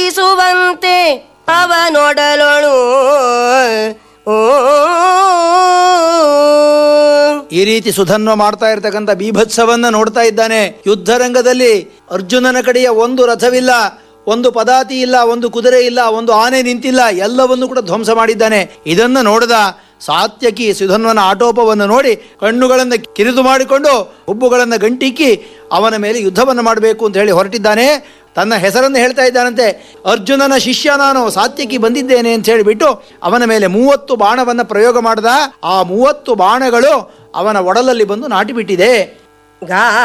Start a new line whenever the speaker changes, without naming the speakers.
ಕಂಪಿಸುವಂತೆ ಅವನೊಡಲೊಳು ಓ
ಈ ರೀತಿ ಸುಧನ್ವ ಮಾಡ್ತಾ ಇರ್ತಕ್ಕಂಥ ಬೀಭತ್ಸವನ್ನ ನೋಡ್ತಾ ಇದ್ದಾನೆ ಯುದ್ಧ ರಂಗದಲ್ಲಿ ಅರ್ಜುನನ ಕಡೆಯ ಒಂದು ರಥವಿಲ್ಲ ಒಂದು ಪದಾತಿ ಇಲ್ಲ ಒಂದು ಕುದುರೆ ಇಲ್ಲ ಒಂದು ಆನೆ ನಿಂತಿಲ್ಲ ಎಲ್ಲವನ್ನು ಕೂಡ ಧ್ವಂಸ ಮಾಡಿದ್ದಾನೆ ಇದನ್ನ ನೋಡಿದ ಸಾತ್ಯಕಿ ಸುಧನ್ವನ ಆಟೋಪವನ್ನು ನೋಡಿ ಕಣ್ಣುಗಳನ್ನು ಕಿರಿದು ಮಾಡಿಕೊಂಡು ಹುಬ್ಬುಗಳನ್ನು ಗಂಟಿಕ್ಕಿ ಅವನ ಮೇಲೆ ಯುದ್ಧವನ್ನು ಮಾಡಬೇಕು ಅಂತ ಹೇಳಿ ಹೊರಟಿದ್ದಾನೆ ತನ್ನ ಹೆಸರನ್ನು ಹೇಳ್ತಾ ಇದ್ದಾನಂತೆ ಅರ್ಜುನನ ಶಿಷ್ಯ ನಾನು ಸಾತ್ಯಕಿ ಬಂದಿದ್ದೇನೆ ಅಂತ ಹೇಳಿಬಿಟ್ಟು ಅವನ ಮೇಲೆ ಮೂವತ್ತು ಬಾಣವನ್ನು ಪ್ರಯೋಗ ಮಾಡಿದ ಆ ಮೂವತ್ತು ಬಾಣಗಳು ಅವನ ಒಡಲಲ್ಲಿ ಬಂದು ನಾಟಿಬಿಟ್ಟಿದೆ
ಗಾ